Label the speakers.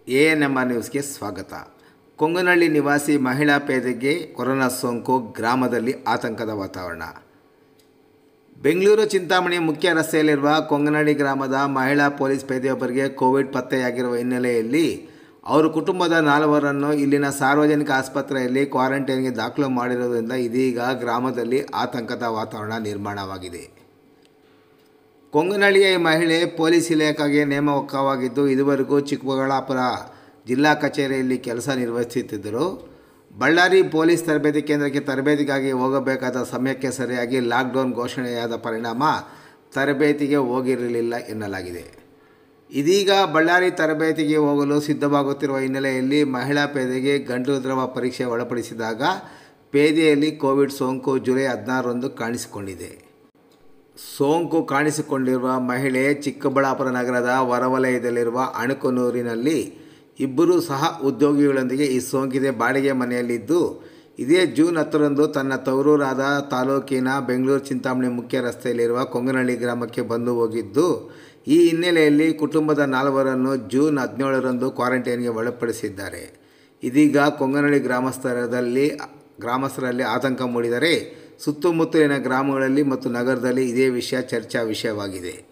Speaker 1: A N M R ನ್ಯೂಸ್ಗೆ ಸ್ವಾಗತ ಕೊಂಗನಹಳ್ಳಿ ನಿವಾಸಿ ಮಹಿಳಾ ಪೇದೆಗೆ ಕೊರೋನಾ ಸೋಂಕು ಗ್ರಾಮದಲ್ಲಿ ಆತಂಕದ ವಾತಾವರಣ ಬೆಂಗಳೂರು ಚಿಂತಾಮಣಿ ಮುಖ್ಯ ರಸ್ತೆಯಲ್ಲಿರುವ ಕೊಂಗನಹಳ್ಳಿ ಗ್ರಾಮದ ಮಹಿಳಾ ಪೊಲೀಸ್ ಪೇದೆಯೊಬ್ಬರಿಗೆ ಕೋವಿಡ್ ಪತ್ತೆಯಾಗಿರುವ ಹಿನ್ನೆಲೆಯಲ್ಲಿ ಅವರ ಕುಟುಂಬದ ನಾಲ್ವರನ್ನು ಇಲ್ಲಿನ ಸಾರ್ವಜನಿಕ ಆಸ್ಪತ್ರೆಯಲ್ಲಿ ಕ್ವಾರಂಟೈನ್ಗೆ ದಾಖಲು ಮಾಡಿರುವುದರಿಂದ ಇದೀಗ ಗ್ರಾಮದಲ್ಲಿ ಆತಂಕದ ವಾತಾವರಣ ನಿರ್ಮಾಣವಾಗಿದೆ ಕೊಂಗನಹಳ್ಳಿಯ ಈ ಮಹಿಳೆ ಪೊಲೀಸ್ ಇಲಾಖೆಗೆ ನೇಮಕವಾಗಿದ್ದು ಇದುವರೆಗೂ ಚಿಕ್ಕಬಳ್ಳಾಪುರ ಜಿಲ್ಲಾ ಕಚೇರಿಯಲ್ಲಿ ಕೆಲಸ ನಿರ್ವಹಿಸುತ್ತಿದ್ದರು ಬಳ್ಳಾರಿ ಪೊಲೀಸ್ ತರಬೇತಿ ಕೇಂದ್ರಕ್ಕೆ ತರಬೇತಿಗಾಗಿ ಹೋಗಬೇಕಾದ ಸಮಯಕ್ಕೆ ಸರಿಯಾಗಿ ಲಾಕ್ಡೌನ್ ಘೋಷಣೆಯಾದ ಪರಿಣಾಮ ತರಬೇತಿಗೆ ಹೋಗಿರಲಿಲ್ಲ ಎನ್ನಲಾಗಿದೆ ಇದೀಗ ಬಳ್ಳಾರಿ ತರಬೇತಿಗೆ ಹೋಗಲು ಸಿದ್ಧವಾಗುತ್ತಿರುವ ಹಿನ್ನೆಲೆಯಲ್ಲಿ ಮಹಿಳಾ ಪೇದೆಗೆ ಗಂಟಲು ದ್ರವ ಪರೀಕ್ಷೆ ಒಳಪಡಿಸಿದಾಗ ಪೇದೆಯಲ್ಲಿ ಕೋವಿಡ್ ಸೋಂಕು ಜುಲೈ ಹದಿನಾರರಂದು ಕಾಣಿಸಿಕೊಂಡಿದೆ ಸೋಂಕು ಕಾಣಿಸಿಕೊಂಡಿರುವ ಮಹಿಳೆ ಚಿಕ್ಕಬಳ್ಳಾಪುರ ನಗರದ ಹೊರವಲಯದಲ್ಲಿರುವ ಅಣುಕನೂರಿನಲ್ಲಿ ಇಬ್ಬರು ಸಹ ಉದ್ಯೋಗಿಗಳೊಂದಿಗೆ ಈ ಸೋಂಕಿದೆ ಬಾಡಿಗೆ ಮನೆಯಲ್ಲಿದ್ದು ಇದೇ ಜೂನ್ ಹತ್ತರಂದು ತನ್ನ ತವರೂರಾದ ತಾಲೂಕಿನ ಬೆಂಗಳೂರು ಚಿಂತಾಮಣಿ ಮುಖ್ಯ ರಸ್ತೆಯಲ್ಲಿರುವ ಕೊಂಗನಹಳ್ಳಿ ಗ್ರಾಮಕ್ಕೆ ಬಂದು ಹೋಗಿದ್ದು ಈ ಹಿನ್ನೆಲೆಯಲ್ಲಿ ಕುಟುಂಬದ ನಾಲ್ವರನ್ನು ಜೂನ್ ಹದಿನೇಳರಂದು ಕ್ವಾರಂಟೈನ್ಗೆ ಒಳಪಡಿಸಿದ್ದಾರೆ ಇದೀಗ ಕೊಂಗನಹಳ್ಳಿ ಗ್ರಾಮಸ್ಥರದಲ್ಲಿ ಗ್ರಾಮಸ್ಥರಲ್ಲಿ ಆತಂಕ ಮೂಡಿದರೆ ಸುತ್ತಮುತ್ತಲಿನ ಗ್ರಾಮಗಳಲ್ಲಿ ಮತ್ತು ನಗರದಲ್ಲಿ ಇದೇ ವಿಷಯ ಚರ್ಚಾ ವಿಷಯವಾಗಿದೆ